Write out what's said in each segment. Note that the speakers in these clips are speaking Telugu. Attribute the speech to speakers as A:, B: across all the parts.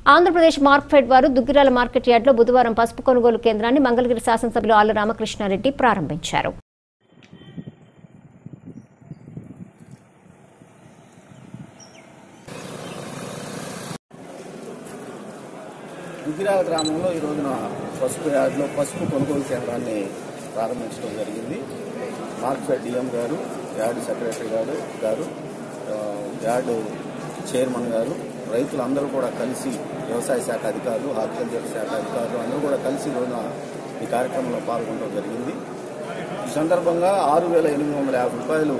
A: ఆంధ్రప్రదేశ్ మార్క్ఫెడ్ వారు దుగ్గిరాల మార్కెట్ యార్డ్లో బుధవారం పసుపు కొనుగోలు కేంద్రాన్ని మంగళగిరి శాసనసభ్యులు ఆళ్ల రామకృష్ణారెడ్డి ప్రారంభించారు
B: దుగ్గిరాల గ్రామంలో ఈ రోజున పసుపు యార్డ్లో పసుపు కొనుగోలు కేంద్రాన్ని ప్రారంభించడం జరిగింది మార్క్ఫెడ్ డిఎం గారు యార్డ్ సెక్రటరీ గారు గారు ఆ, యార్డు చైర్మన్ గారు రైతులందరూ కూడా కలిసి వ్యవసాయ శాఖ అధికారులు హార్టికల్చర్ శాఖ అధికారులు అందరూ కూడా కలిసి ఈ రోజున ఈ కార్యక్రమంలో పాల్గొనడం జరిగింది ఈ సందర్భంగా ఆరు వేల ఎనిమిది వందల యాభై రూపాయలు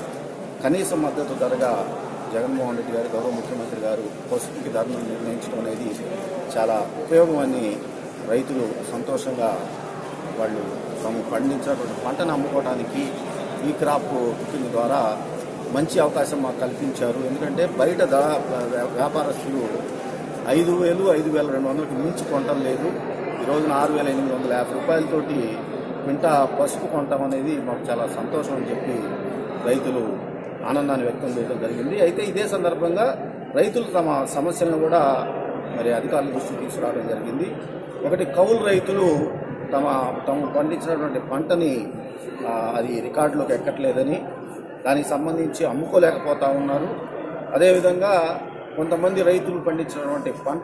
B: కనీస మద్దతు ధరగా జగన్మోహన్ రెడ్డి గారు గౌరవ ముఖ్యమంత్రి గారు పసుపుకి ధరను నిర్ణయించడం అనేది చాలా ఉపయోగం అని రైతులు సంతోషంగా వాళ్ళు తాము పండించినటువంటి పంటను అమ్ముకోవడానికి ఈ క్రాప్ బుకింగ్ ద్వారా మంచి అవకాశం మాకు కల్పించారు ఎందుకంటే బయట ధర వ్యా- వ్యాపారస్తులు ఐదు వేలు ఐదు వేల రెండు వందలకు మించి కొనటం లేదు ఈ రోజున ఆరు వేల ఎనిమిది వందల యాభై రూపాయలతోటి క్వింట పసుపు కొనటం అనేది మాకు చాలా సంతోషం అని చెప్పి రైతులు ఆనందాన్ని వ్యక్తం చేయడం జరిగింది అయితే ఇదే సందర్భంగా రైతులు తమ సమస్యలను కూడా మరి అధికారుల దృష్టికి తీసుకురావడం జరిగింది ఒకటి కౌలు రైతులు తమ తాము పండించినటువంటి పంటని ఆ, అది రికార్డులోకి ఎక్కట్లేదని దానికి సంబంధించి అమ్ముకోలేకపోతా ఉన్నారు అదేవిధంగా కొంతమంది రైతులు పండించినటువంటి పంట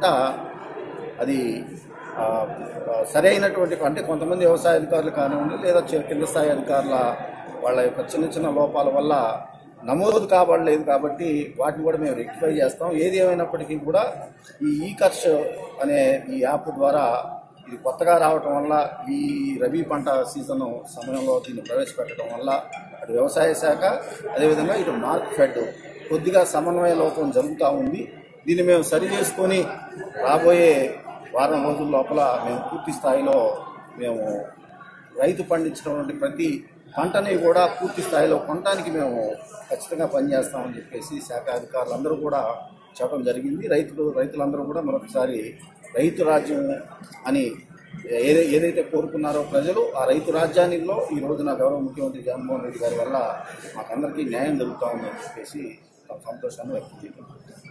B: అది ఆ, ఆ, సరైనటువంటి అంటే కొంతమంది వ్యవసాయ అధికారులు కానివ్వండి లేదా చి- కింద స్థాయి అధికారుల వాళ్ళ యొక్క చిన్న చిన్న లోపాల వల్ల నమోదు కాబడలేదు కాబట్టి వాటిని కూడా మేము రెక్టిఫై చేస్తాం ఏది ఏమైనప్పటికీ కూడా ఈ ఈ ఖర్చు అనే ఈ యాప్ ద్వారా ఇది కొత్తగా రావటం వల్ల ఈ రబీ పంట సీజన్ సమయంలో దీన్ని ప్రవేశపెట్టడం వల్ల అటు వ్యవసాయ శాఖ అదేవిధంగా ఇటు మార్క్ ఫెడ్ కొద్దిగా సమన్వయ లోపం జరుగుతూ ఉంది దీన్ని మేము సరి చేసుకొని రాబోయే వారం రోజుల లోపల మేము పూర్తి స్థాయిలో మేము రైతు పండించినటువంటి ప్రతి పంటని కూడా పూర్తి స్థాయిలో కొనడానికి మేము ఖచ్చితంగా పనిచేస్తామని చెప్పేసి శాఖ అధికారులందరూ కూడా చెప్పడం జరిగింది రైతులు రైతులందరూ కూడా మరొకసారి రైతు రాజ్యం అని ఏదై ఏదైతే కోరుకున్నారో ప్రజలు ఆ రైతు రాజ్యానిలో ఈ రోజున గౌరవ ముఖ్యమంత్రి జగన్మోహన్ రెడ్డి గారి వల్ల మాకందరికీ న్యాయం జరుగుతూ ఉందని చెప్పేసి తమ సంతోషాన్ని వ్యక్తం చేయడం